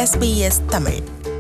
SBS Tamil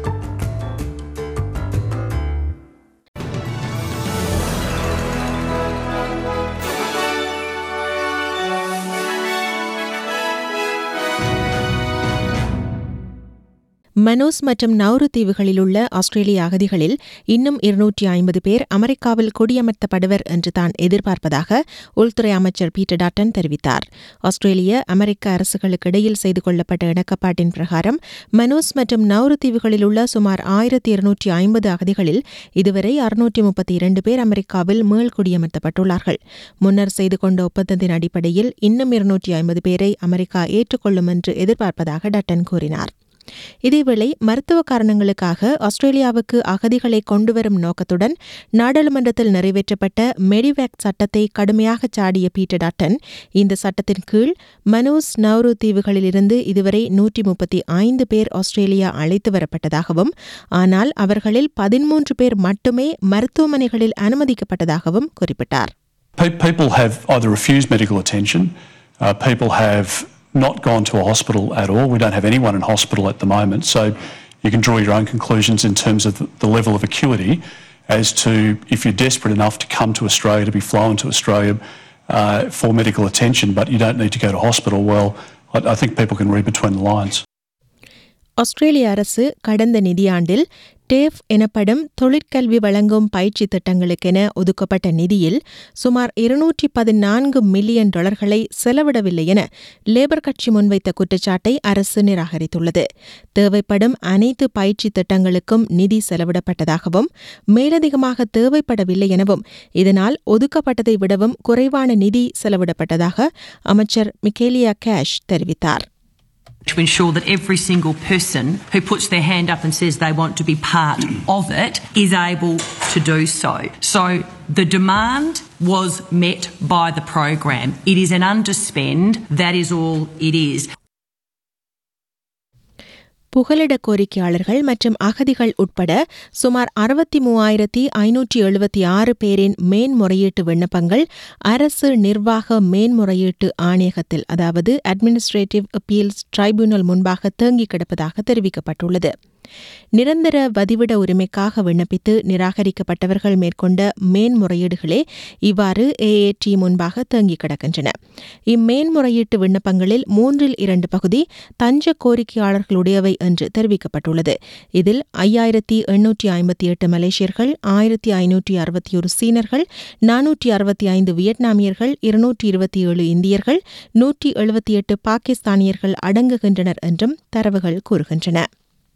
Mano's மற்றும் Nauru தீவுகளில் உள்ள ஆஸ்திரேலிய அகதிகளில் இன்னும் இருநூற்றி ஐம்பது பேர் அமெரிக்காவில் குடியமர்த்தப்படுவர் என்று தான் எதிர்பார்ப்பதாக உள்துறை அமைச்சர் பீட்டர் டாட்டன் தெரிவித்தார் ஆஸ்திரேலிய அமெரிக்க அரசுகளுக்கு இடையில் செய்து கொள்ளப்பட்ட இணக்கப்பாட்டின் பிரகாரம் மனோஸ் மற்றும் நௌரு தீவுகளில் உள்ள சுமார் ஆயிரத்தி இருநூற்றி ஐம்பது அகதிகளில் இதுவரை அறுநூற்றி முப்பத்தி இரண்டு பேர் அமெரிக்காவில் மீள் குடியமர்த்தப்பட்டுள்ளார்கள் முன்னர் செய்து கொண்ட ஒப்பந்தத்தின் அடிப்படையில் இன்னும் இருநூற்றி ஐம்பது பேரை அமெரிக்கா ஏற்றுக்கொள்ளும் என்று எதிர்பார்ப்பதாக டட்டன் கூறினார் இதேவேளை மருத்துவ காரணங்களுக்காக ஆஸ்திரேலியாவுக்கு அகதிகளை கொண்டுவரும் நோக்கத்துடன் நாடாளுமன்றத்தில் நிறைவேற்றப்பட்ட மெடிவேக் சட்டத்தை கடுமையாக சாடிய பீட்டர் டாட்டன் இந்த சட்டத்தின் கீழ் மனோஸ் நவ்ரு தீவுகளிலிருந்து இதுவரை நூற்றி முப்பத்தி ஐந்து பேர் ஆஸ்திரேலியா அழைத்து வரப்பட்டதாகவும் ஆனால் அவர்களில் பதிமூன்று பேர் மட்டுமே மருத்துவமனைகளில் அனுமதிக்கப்பட்டதாகவும் குறிப்பிட்டார் Pe- People have either refused medical attention, uh, people have not gone to a hospital at all. We don't have anyone in hospital at the moment, so you can draw your own conclusions in terms of the, the level of acuity as to if you're desperate enough to come to Australia, to be flown to Australia uh, for medical attention, but you don't need to go to hospital. Well, I, I think people can read between the lines. ஆஸ்திரேலிய அரசு கடந்த நிதியாண்டில் டேஃப் எனப்படும் தொழிற்கல்வி வழங்கும் பயிற்சி திட்டங்களுக்கென ஒதுக்கப்பட்ட நிதியில் சுமார் இருநூற்றி பதினான்கு மில்லியன் டாலர்களை செலவிடவில்லை என லேபர் கட்சி முன்வைத்த குற்றச்சாட்டை அரசு நிராகரித்துள்ளது தேவைப்படும் அனைத்து பயிற்சி திட்டங்களுக்கும் நிதி செலவிடப்பட்டதாகவும் மேலதிகமாக தேவைப்படவில்லை எனவும் இதனால் ஒதுக்கப்பட்டதை விடவும் குறைவான நிதி செலவிடப்பட்டதாக அமைச்சர் மிக்கேலியா கேஷ் தெரிவித்தார் to ensure that every single person who puts their hand up and says they want to be part of it is able to do so. So the demand was met by the program. It is an underspend. That is all it is. புகலிட கோரிக்கையாளர்கள் மற்றும் அகதிகள் உட்பட சுமார் அறுபத்தி மூவாயிரத்தி ஐநூற்றி எழுபத்தி ஆறு பேரின் மேன்முறையீட்டு விண்ணப்பங்கள் அரசு நிர்வாக மேன்முறையீட்டு ஆணையகத்தில் அதாவது அட்மினிஸ்ட்ரேட்டிவ் அப்பீல்ஸ் ட்ரைபியூனல் முன்பாக தேங்கி கிடப்பதாக தெரிவிக்கப்பட்டுள்ளது நிரந்தர வதிவிட உரிமைக்காக விண்ணப்பித்து நிராகரிக்கப்பட்டவர்கள் மேற்கொண்ட மேன்முறையீடுகளே இவ்வாறு ஏஏடி முன்பாக தேங்கி கிடக்கின்றன இம்மேன்முறையீட்டு விண்ணப்பங்களில் மூன்றில் இரண்டு பகுதி தஞ்ச கோரிக்கையாளர்களுடையவை என்று தெரிவிக்கப்பட்டுள்ளது இதில் ஐயாயிரத்தி எண்ணூற்றி ஐம்பத்தி எட்டு மலேசியர்கள் ஆயிரத்தி ஐநூற்றி அறுபத்தி ஒரு சீனர்கள் நானூற்றி அறுபத்தி ஐந்து வியட்நாமியர்கள் இருநூற்றி இருபத்தி ஏழு இந்தியர்கள் நூற்றி எழுபத்தி எட்டு பாகிஸ்தானியர்கள் அடங்குகின்றனர் என்றும் தரவுகள் கூறுகின்றன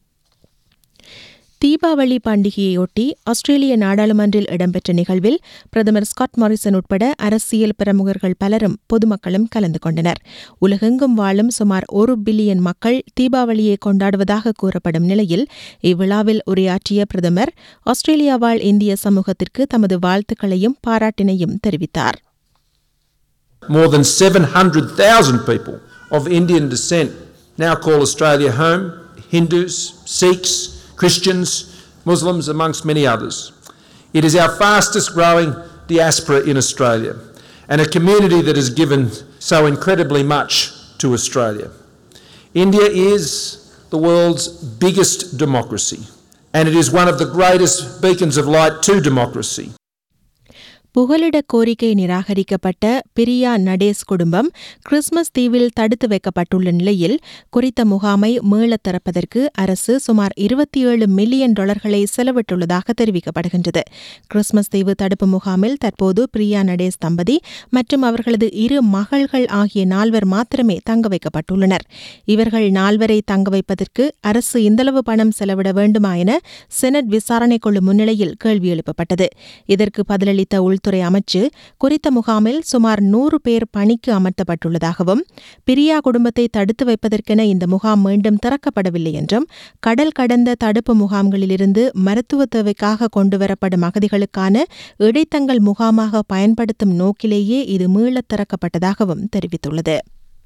தீபாவளி பண்டிகையொட்டி ஆஸ்திரேலிய நாடாளுமன்றில் இடம்பெற்ற நிகழ்வில் பிரதமர் ஸ்காட் மாரிசன் உட்பட அரசியல் பிரமுகர்கள் பலரும் பொதுமக்களும் கலந்து கொண்டனர் உலகெங்கும் வாழும் சுமார் ஒரு பில்லியன் மக்கள் தீபாவளியை கொண்டாடுவதாக கூறப்படும் நிலையில் இவ்விழாவில் உரையாற்றிய பிரதமர் ஆஸ்திரேலியா வாழ் இந்திய சமூகத்திற்கு தமது வாழ்த்துக்களையும் பாராட்டினையும் தெரிவித்தார் More than 700,000 people of Indian descent now call Australia home Hindus, Sikhs, Christians, Muslims, amongst many others. It is our fastest growing diaspora in Australia and a community that has given so incredibly much to Australia. India is the world's biggest democracy and it is one of the greatest beacons of light to democracy. புகலிட கோரிக்கை நிராகரிக்கப்பட்ட பிரியா நடேஸ் குடும்பம் Christmas தீவில் தடுத்து வைக்கப்பட்டுள்ள நிலையில் குறித்த முகாமை மீளத் திறப்பதற்கு அரசு சுமார் இருபத்தி ஏழு மில்லியன் டாலர்களை செலவிட்டுள்ளதாக தெரிவிக்கப்படுகின்றது கிறிஸ்துமஸ் தீவு தடுப்பு முகாமில் தற்போது பிரியா நடேஸ் தம்பதி மற்றும் அவர்களது இரு மகள்கள் ஆகிய நால்வர் மாத்திரமே தங்க வைக்கப்பட்டுள்ளனர் இவர்கள் நால்வரை தங்க வைப்பதற்கு அரசு இந்தளவு பணம் செலவிட வேண்டுமா என செனட் விசாரணை குழு முன்னிலையில் கேள்வி எழுப்பப்பட்டது இதற்கு பதிலளித்த உள்துறை அமைச்சு குறித்த முகாமில் சுமார் நூறு பேர் பணிக்கு அமர்த்தப்பட்டுள்ளதாகவும் பிரியா குடும்பத்தை தடுத்து வைப்பதற்கென இந்த முகாம் மீண்டும் திறக்கப்படவில்லை என்றும் கடல் கடந்த தடுப்பு முகாம்களிலிருந்து மருத்துவ தேவைக்காக கொண்டுவரப்படும் அகதிகளுக்கான இடைத்தங்கல் முகாமாக பயன்படுத்தும் நோக்கிலேயே இது மீளத் திறக்கப்பட்டதாகவும் தெரிவித்துள்ளது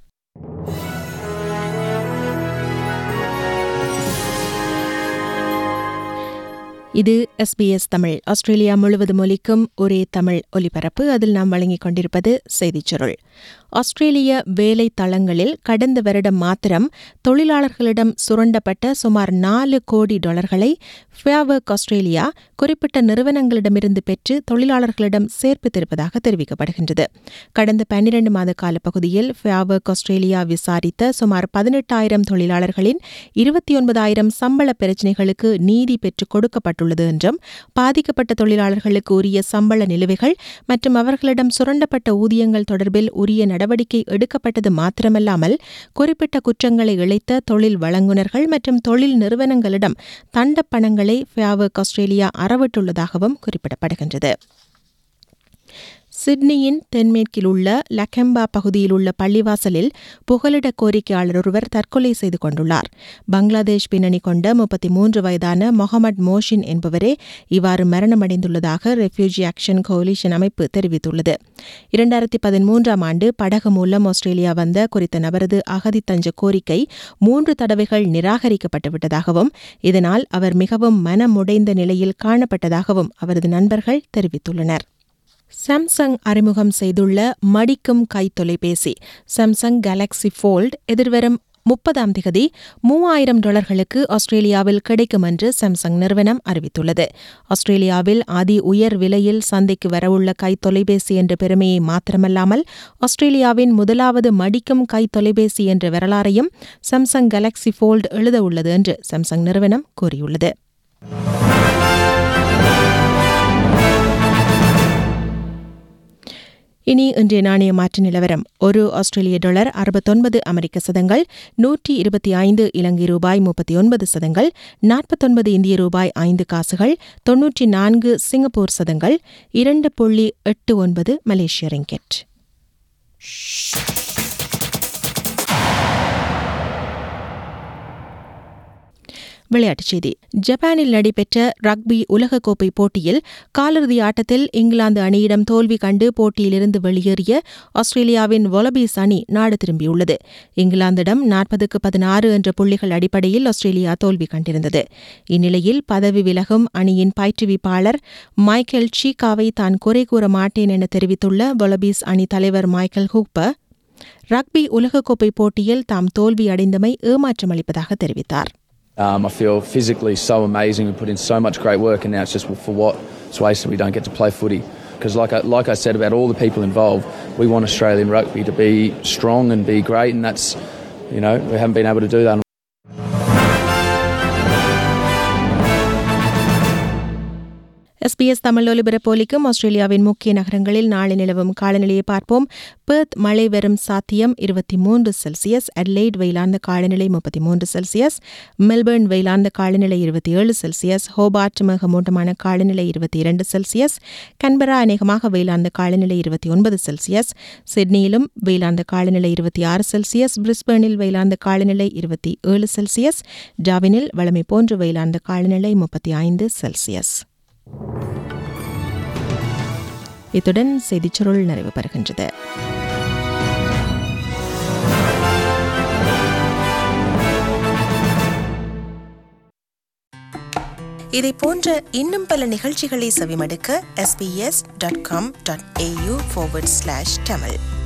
இது எஸ்பிஎஸ் தமிழ் ஆஸ்திரேலியா முழுவதும் ஒலிக்கும் ஒரே தமிழ் ஒலிபரப்பு அதில் நாம் வழங்கிக் கொண்டிருப்பது செய்திச் சுருள் ஆஸ்திரேலிய வேலை தளங்களில் கடந்த வருடம் மாத்திரம் தொழிலாளர்களிடம் சுரண்டப்பட்ட சுமார் நாலு கோடி டாலர்களை ஃபேவர்க் ஆஸ்திரேலியா குறிப்பிட்ட நிறுவனங்களிடமிருந்து பெற்று தொழிலாளர்களிடம் சேர்ப்பித்திருப்பதாக தெரிவிக்கப்படுகின்றது கடந்த பன்னிரண்டு மாத கால பகுதியில் ஃபேவர்க் ஆஸ்திரேலியா விசாரித்த சுமார் பதினெட்டாயிரம் தொழிலாளர்களின் இருபத்தி ஒன்பதாயிரம் சம்பள பிரச்சினைகளுக்கு நீதி பெற்றுக் கொடுக்கப்பட்டுள்ளது என்றும் பாதிக்கப்பட்ட தொழிலாளர்களுக்கு உரிய சம்பள நிலுவைகள் மற்றும் அவர்களிடம் சுரண்டப்பட்ட ஊதியங்கள் தொடர்பில் உரிய நடவடிக்கை எடுக்கப்பட்டது மாத்திரமல்லாமல் குறிப்பிட்ட குற்றங்களை இழைத்த தொழில் வழங்குனர்கள் மற்றும் தொழில் நிறுவனங்களிடம் தண்டப் பணங்களை ஃபேவர்க் ஆஸ்திரேலியா அறவிட்டுள்ளதாகவும் குறிப்பிடப்படுகின்றது சிட்னியின் தென்மேற்கில் உள்ள லக்கெம்பா பகுதியில் உள்ள பள்ளிவாசலில் புகலிட கோரிக்கையாளர் ஒருவர் தற்கொலை செய்து கொண்டுள்ளார் பங்களாதேஷ் பின்னணி கொண்ட முப்பத்தி மூன்று வயதான மொஹமட் மோஷின் என்பவரே இவ்வாறு மரணமடைந்துள்ளதாக ரெஃப்யூஜி ஆக்ஷன் கோலிஷன் அமைப்பு தெரிவித்துள்ளது இரண்டாயிரத்தி பதிமூன்றாம் ஆண்டு படகு மூலம் ஆஸ்திரேலியா வந்த குறித்த நபரது அகதி தஞ்ச கோரிக்கை மூன்று தடவைகள் நிராகரிக்கப்பட்டுவிட்டதாகவும் இதனால் அவர் மிகவும் மனமுடைந்த நிலையில் காணப்பட்டதாகவும் அவரது நண்பர்கள் தெரிவித்துள்ளனர் சாம்சங் அறிமுகம் செய்துள்ள மடிக்கும் கை தொலைபேசி சாம்சங் கேலக்ஸி ஃபோல்ட் எதிர்வரும் முப்பதாம் திகதி மூவாயிரம் டாலர்களுக்கு ஆஸ்திரேலியாவில் கிடைக்கும் என்று சாம்சங் நிறுவனம் அறிவித்துள்ளது ஆஸ்திரேலியாவில் அதி உயர் விலையில் சந்தைக்கு வரவுள்ள கை தொலைபேசி என்ற பெருமையை மாத்திரமல்லாமல் ஆஸ்திரேலியாவின் முதலாவது மடிக்கும் கை தொலைபேசி என்ற வரலாறையும் சாம்சங் கேலக்ஸி ஃபோல்ட் எழுத உள்ளது என்று சாம்சங் நிறுவனம் கூறியுள்ளது இனி இன்றைய நாணய மாற்று நிலவரம் ஒரு ஆஸ்திரேலிய டாலர் அறுபத்தொன்பது அமெரிக்க சதங்கள் நூற்றி இருபத்தி ஐந்து இலங்கை ரூபாய் முப்பத்தி ஒன்பது சதங்கள் நாற்பத்தொன்பது இந்திய ரூபாய் ஐந்து காசுகள் தொன்னூற்றி நான்கு சிங்கப்பூர் சதங்கள் இரண்டு புள்ளி எட்டு ஒன்பது மலேசிய ரிங்கெட் விளையாட்டுச் செய்தி ஜப்பானில் நடைபெற்ற ரக்பி உலகக்கோப்பை போட்டியில் காலிறுதி ஆட்டத்தில் இங்கிலாந்து அணியிடம் தோல்வி கண்டு போட்டியிலிருந்து வெளியேறிய ஆஸ்திரேலியாவின் வொலபீஸ் அணி நாடு திரும்பியுள்ளது இங்கிலாந்திடம் நாற்பதுக்கு பதினாறு என்ற புள்ளிகள் அடிப்படையில் ஆஸ்திரேலியா தோல்வி கண்டிருந்தது இந்நிலையில் பதவி விலகும் அணியின் பயிற்றுவிப்பாளர் மைக்கேல் சீகாவை தான் குறை கூற மாட்டேன் என தெரிவித்துள்ள வொலபீஸ் அணி தலைவர் மைக்கேல் ஹூப்பர் ரக்பி உலகக்கோப்பை போட்டியில் தாம் தோல்வி அடைந்தமை ஏமாற்றமளிப்பதாக தெரிவித்தார் Um, I feel physically so amazing. We put in so much great work, and now it's just for what? It's wasted. We don't get to play footy. Because, like I, like I said about all the people involved, we want Australian rugby to be strong and be great, and that's, you know, we haven't been able to do that. SBS Tamil ஒலிபரப்போலிக்கும் ஆஸ்திரேலியாவின் முக்கிய நகரங்களில் நாளை நிலவும் காலநிலையை பார்ப்போம் Perth மழை வரும் சாத்தியம் இருபத்தி மூன்று செல்சியஸ் அட்லைட் வெயிலார்ந்த காலநிலை முப்பத்தி மூன்று செல்சியஸ் மெல்பர்ன் வெயிலார்ந்த காலநிலை இருபத்தி ஏழு செல்சியஸ் ஹோபார்ட் மிகமூட்டமான காலநிலை இருபத்தி இரண்டு செல்சியஸ் கன்பரா அநேகமாக வெயிலார்ந்த காலநிலை இருபத்தி ஒன்பது செல்சியஸ் சிட்னியிலும் வெயிலார்ந்த காலநிலை இருபத்தி ஆறு செல்சியஸ் பிரிஸ்பர்னில் வெயிலார்ந்த காலநிலை இருபத்தி ஏழு செல்சியஸ் டாவினில் வளமை போன்று வெயிலார்ந்த காலநிலை முப்பத்தி ஐந்து செல்சியஸ் இத்துடன் செய்திச் சுருள் நிறைவு பெறுகின்றது இதை போன்ற இன்னும் பல நிகழ்ச்சிகளை செவிமடுக்க SBS dot com dot AU Tamil